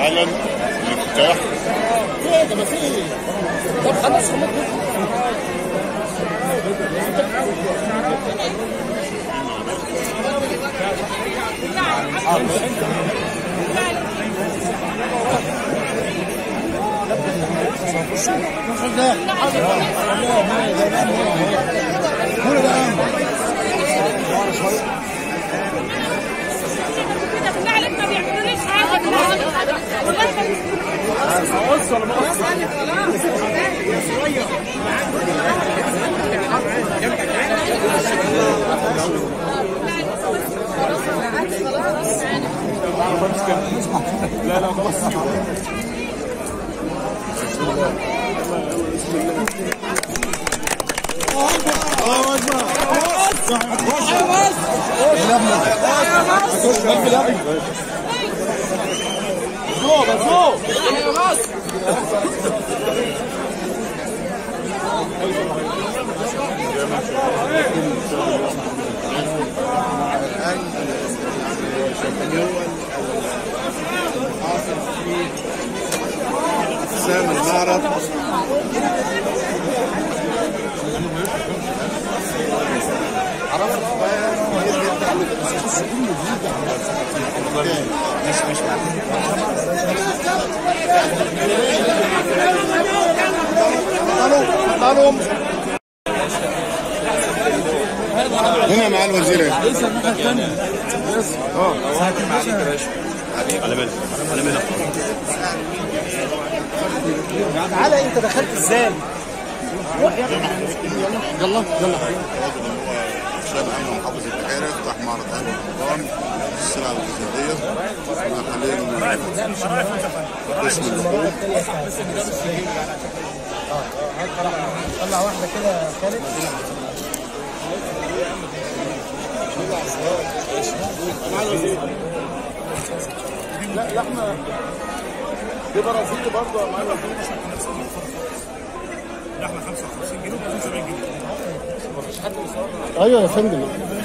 فعلا الافتتاح طب خلاص بالله عليك ما بيعملوليش حاجه والله سام المعرض مش مش هنا مع الوزير تعالى انت دخلت ازاي؟ يلا يلا شاب عين محافظ البحيرة يفتح معرض أهل رمضان السلع الغذائية حاليا قسم اللحوم طلع واحده كده يا خالد لا لحمه دي برازيلي برضه يا معلم ايوه يا فندم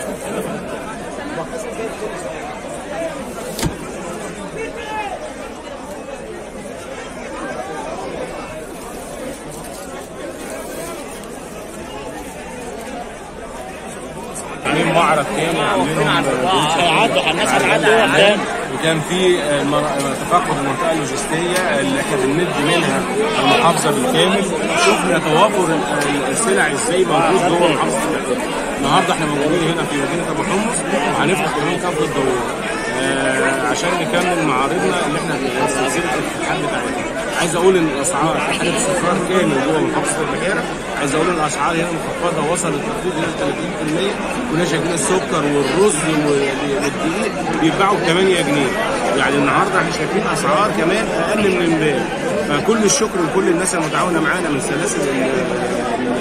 عاملين معرض تاني عاملينهم هيعدوا الناس هتعدي قدام وكان في المر- تفقد المنطقه اللوجستيه اللي احنا بنمد منها المحافظه بالكامل شفنا توافر ال- السلع ازاي موجود جوه محافظه البحيره النهارده احنا موجودين هنا في مدينه ابو حمص وهنفتح كمان كفر الدوار آه عشان نكمل معارضنا اللي احنا في سلسله الاتحاد بتاعتنا عايز اقول ان الاسعار في حاله استقرار كامل جوه محافظه البحيره عايز اقول ان الاسعار هنا مخفضه وصلت تخفيض الى 30% كنا شايفين السكر والرز والدقيق بيتباعوا ب 8 جنيه يعني النهارده احنا شايفين اسعار كمان اقل من امبارح فكل الشكر لكل الناس المتعاونه معانا من سلاسل ال-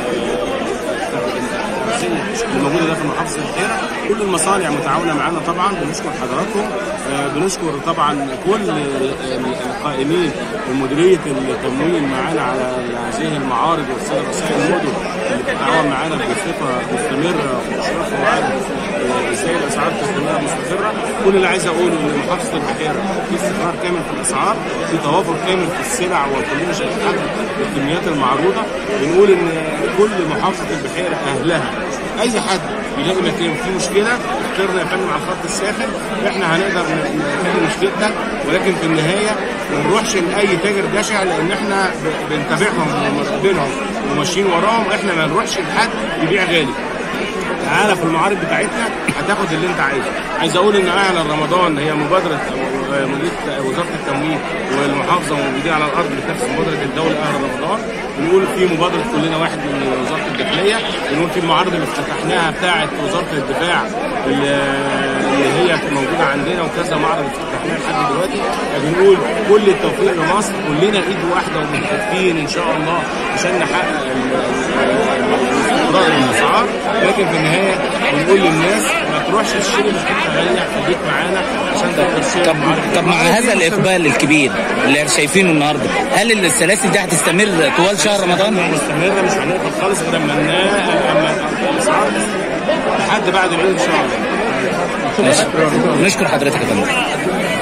اللي موجوده داخل محافظه البحيره كل المصانع متعاونه معانا طبعا بنشكر حضراتكم آه، بنشكر طبعا كل القائمين بمديريه التموين معانا على هذه المعارض والساده رؤساء المدن اللي بتتعاون معانا بصفه مستمره واشراف وعدل آه، ازاي الاسعار تستمر مستقره كل اللي عايز اقوله ان محافظه البحيره في استقرار كامل في الاسعار في توافر كامل في السلع وكلنا شايفين حجم الكميات المعروضه بنقول ان كل محافظه البحيره اهلها اي حد يلاقي مكان فيه مشكله اخترنا يا فندم على الخط الساخن احنا هنقدر ن- نحل مشكلتك ولكن في النهايه ما نروحش لاي تاجر جشع لان احنا ب- بنتابعهم ومراقبينهم وماشيين وراهم احنا ما نروحش لحد يبيع غالي تعالى في المعارض بتاعتنا هتاخد اللي انت عايزه عايز اقول ان اعلن رمضان هي مبادره آه، مديريه وزاره التموين والمحافظه موجودين على الارض بتنفذ مبادره الدوله اهل رمضان بنقول في مبادره كلنا واحد من وزاره الداخليه بنقول في المعارض اللي افتتحناها بتاعه وزاره الدفاع اللي اللي هي موجوده عندنا وكذا معرض افتتحناه لحد دلوقتي بنقول كل التوفيق لمصر كلنا ايد واحده ومتكاتفين ان شاء الله عشان نحقق استقرار الاسعار لكن في النهايه بنقول للناس ما تروحش تشتري من حته غاليه خليك معانا عشان ده تشتري طب طب مع هذا الاقبال الكبير اللي شايفينه النهارده هل السلاسل دي هتستمر طوال شهر رمضان؟ مستمره مش هنقدر خالص غير لما نا- لما الاسعار لحد بعد العيد ان شاء الله ماشي. نشكر حضرتك يا فندم